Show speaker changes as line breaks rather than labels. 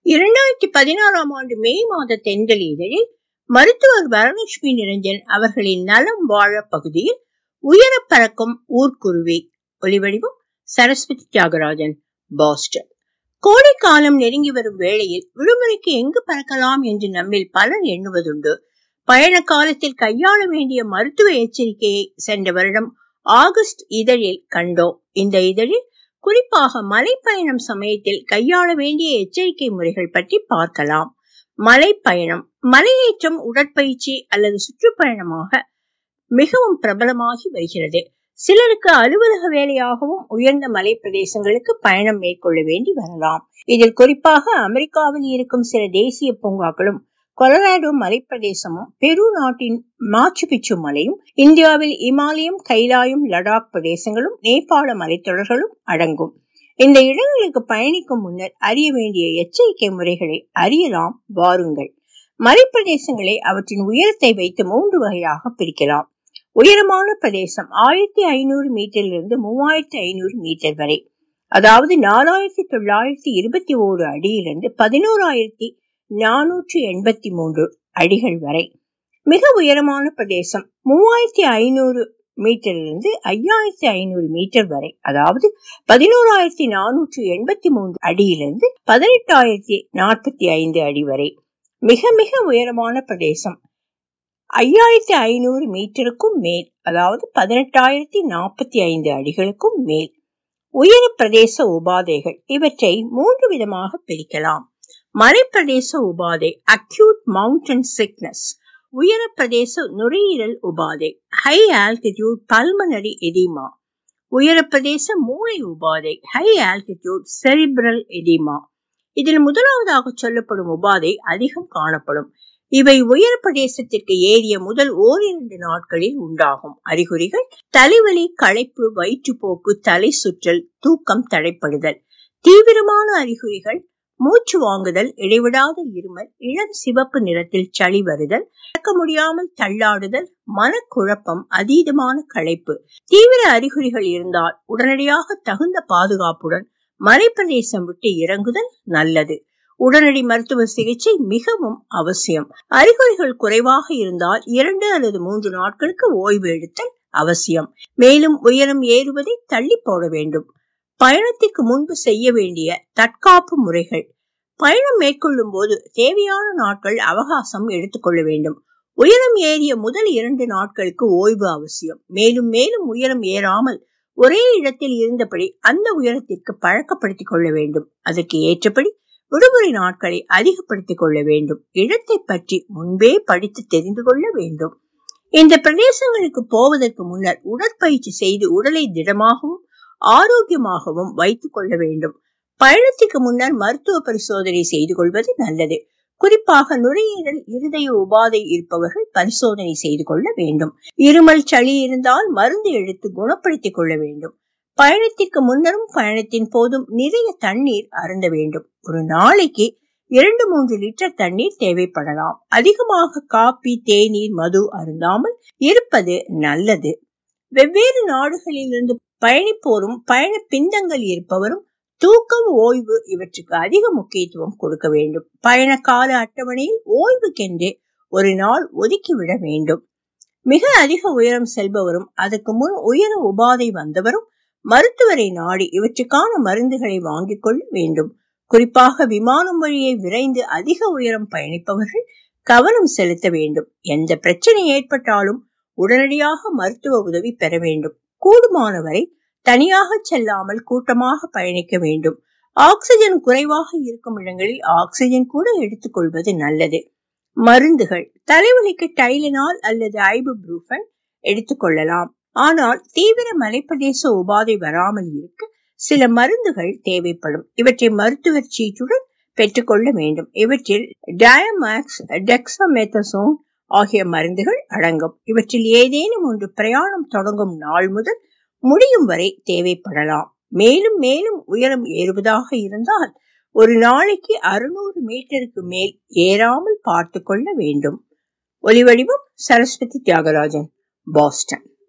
இரண்டாயிரத்தி பதினாறாம் ஆண்டு மே மாத தென்றல் இதழில் மருத்துவர் வரலட்சுமி நிரஞ்சன் அவர்களின் நலம் வாழ பகுதியில் உயர பறக்கும் ஊர்க்குருவி ஒலிவடிவம் சரஸ்வதி தியாகராஜன் பாஸ்டன் கோடை காலம் நெருங்கி வரும் வேளையில் விடுமுறைக்கு எங்கு பறக்கலாம் என்று நம்மில் பலர் எண்ணுவதுண்டு பயண காலத்தில் கையாள வேண்டிய மருத்துவ எச்சரிக்கையை சென்ற வருடம் ஆகஸ்ட் இதழில் கண்டோம் இந்த இதழில் குறிப்பாக மலைப்பயணம் சமயத்தில் கையாள வேண்டிய எச்சரிக்கை முறைகள் பற்றி பார்க்கலாம் மலைப்பயணம் மலையேற்றம் உடற்பயிற்சி அல்லது சுற்றுப்பயணமாக மிகவும் பிரபலமாகி வருகிறது சிலருக்கு அலுவலக வேலையாகவும் உயர்ந்த மலை பிரதேசங்களுக்கு பயணம் மேற்கொள்ள வேண்டி வரலாம் இதில் குறிப்பாக அமெரிக்காவில் இருக்கும் சில தேசிய பூங்காக்களும் கொலராடோ மலைப்பிரதேசமும் பெரு நாட்டின் மாச்சு பிச்சு மலையும் இந்தியாவில் இமாலயம் கைலாயம் லடாக் பிரதேசங்களும் நேபாள மலைத்தொடர்களும் அடங்கும் இந்த இடங்களுக்கு பயணிக்கும் முன்னர் அறிய வேண்டிய எச்சரிக்கை முறைகளை அறியலாம் வாருங்கள் மலைப்பிரதேசங்களை அவற்றின் உயரத்தை வைத்து மூன்று வகையாக பிரிக்கலாம் உயரமான பிரதேசம் ஆயிரத்தி ஐநூறு மீட்டரிலிருந்து மூவாயிரத்தி ஐநூறு மீட்டர் வரை அதாவது நாலாயிரத்தி தொள்ளாயிரத்தி இருபத்தி ஓரு அடியிலிருந்து பதினோராயிரத்தி நானூற்றி எண்பத்தி மூன்று அடிகள் வரை மிக உயரமான பிரதேசம் மூவாயிரத்தி ஐநூறு மீட்டரிலிருந்து ஐயாயிரத்தி ஐநூறு மீட்டர் வரை அதாவது பதினோராயிரத்தி நானூற்றி எண்பத்தி மூன்று அடியிலிருந்து பதினெட்டாயிரத்தி நாற்பத்தி ஐந்து அடி வரை மிக மிக உயரமான பிரதேசம் ஐயாயிரத்தி ஐநூறு மீட்டருக்கும் மேல் அதாவது பதினெட்டாயிரத்தி நாற்பத்தி ஐந்து அடிகளுக்கும் மேல் உயர பிரதேச உபாதைகள் இவற்றை மூன்று விதமாக பிரிக்கலாம் மலைப்பிரதேச உபாதை அக்யூட் மவுண்டன் சிக்னஸ் உயர பிரதேச நுரையீரல் உபாதை ஹை ஆல்டிடியூட் பல்மனரி எடிமா உயர பிரதேச மூளை உபாதை ஹை ஆல்டிடியூட் செரிப்ரல் எடிமா இதில் முதலாவதாக சொல்லப்படும் உபாதை அதிகம் காணப்படும் இவை உயர் பிரதேசத்திற்கு ஏறிய முதல் ஓரிரண்டு நாட்களில் உண்டாகும் அறிகுறிகள் தலைவலி களைப்பு வயிற்றுப்போக்கு தலை சுற்றல் தூக்கம் தடைப்படுதல் தீவிரமான அறிகுறிகள் மூச்சு வாங்குதல் இடைவிடாத இருமல் இளம் சிவப்பு நிறத்தில் சளி வருதல் நடக்க முடியாமல் தள்ளாடுதல் மனக்குழப்பம் அதீதமான களைப்பு தீவிர அறிகுறிகள் இருந்தால் உடனடியாக தகுந்த பாதுகாப்புடன் மலைப்பிரதேசம் விட்டு இறங்குதல் நல்லது உடனடி மருத்துவ சிகிச்சை மிகவும் அவசியம் அறிகுறிகள் குறைவாக இருந்தால் இரண்டு அல்லது மூன்று நாட்களுக்கு ஓய்வு எடுத்தல் அவசியம் மேலும் உயரம் ஏறுவதை தள்ளி போட வேண்டும் பயணத்திற்கு முன்பு செய்ய வேண்டிய தற்காப்பு முறைகள் பயணம் மேற்கொள்ளும் போது தேவையான நாட்கள் அவகாசம் எடுத்துக்கொள்ள வேண்டும் உயரம் ஏறிய முதல் இரண்டு நாட்களுக்கு ஓய்வு அவசியம் மேலும் மேலும் உயரம் ஏறாமல் ஒரே இடத்தில் இருந்தபடி அந்த உயரத்திற்கு பழக்கப்படுத்திக் கொள்ள வேண்டும் அதற்கு ஏற்றபடி விடுமுறை நாட்களை அதிகப்படுத்திக் கொள்ள வேண்டும் இடத்தை பற்றி முன்பே படித்து தெரிந்து கொள்ள வேண்டும் இந்த பிரதேசங்களுக்கு போவதற்கு முன்னர் உடற்பயிற்சி செய்து உடலை திடமாகவும் ஆரோக்கியமாகவும் வைத்துக் கொள்ள வேண்டும் பயணத்துக்கு முன்னர் மருத்துவ பரிசோதனை செய்து கொள்வது நல்லது குறிப்பாக நுரையீரல் இருதய உபாதை இருப்பவர்கள் பரிசோதனை செய்து கொள்ள வேண்டும் இருமல் சளி இருந்தால் மருந்து எடுத்து குணப்படுத்திக் கொள்ள வேண்டும் பயணத்திற்கு முன்னரும் பயணத்தின் போதும் நிறைய தண்ணீர் அருந்த வேண்டும் ஒரு நாளைக்கு இரண்டு மூன்று லிட்டர் தண்ணீர் தேவைப்படலாம் அதிகமாக காப்பி தேநீர் மது அருந்தாமல் இருப்பது நல்லது வெவ்வேறு நாடுகளிலிருந்து பயணிப்போரும் பயண பிந்தங்கள் இருப்பவரும் தூக்கம் ஓய்வு இவற்றுக்கு அதிக முக்கியத்துவம் கொடுக்க வேண்டும் பயண கால அட்டவணையில் ஓய்வுக்கென்றே ஒரு நாள் ஒதுக்கிவிட வேண்டும் மிக அதிக உயரம் செல்பவரும் அதற்கு முன் உயர உபாதை வந்தவரும் மருத்துவரை நாடி இவற்றுக்கான மருந்துகளை வாங்கிக் கொள்ள வேண்டும் குறிப்பாக விமானம் வழியை விரைந்து அதிக உயரம் பயணிப்பவர்கள் கவனம் செலுத்த வேண்டும் எந்த பிரச்சனை ஏற்பட்டாலும் உடனடியாக மருத்துவ உதவி பெற வேண்டும் கூடுமானவரை தனியாக செல்லாமல் கூட்டமாக பயணிக்க வேண்டும் ஆக்சிஜன் குறைவாக இருக்கும் இடங்களில் ஆக்சிஜன் கூட எடுத்துக்கொள்வது நல்லது மருந்துகள் தலைவலிக்கு டைலினால் அல்லது ஐபுப்ரூஃபன் எடுத்துக்கொள்ளலாம் ஆனால் தீவிர மலைப்பிரதேச உபாதை வராமல் இருக்க சில மருந்துகள் தேவைப்படும் இவற்றை மருத்துவர் சீட்டுடன் பெற்றுக்கொள்ள வேண்டும் இவற்றில் டயமாக்ஸ் டெக்ஸாமெத்தசோன் ஆகிய மருந்துகள் அடங்கும் இவற்றில் ஏதேனும் ஒன்று பிரயாணம் தொடங்கும் நாள் முதல் முடியும் வரை தேவைப்படலாம் மேலும் மேலும் உயரம் ஏறுவதாக இருந்தால் ஒரு நாளைக்கு அறுநூறு மீட்டருக்கு மேல் ஏறாமல் பார்த்து கொள்ள வேண்டும் ஒலிவடிவம் சரஸ்வதி தியாகராஜன் பாஸ்டன்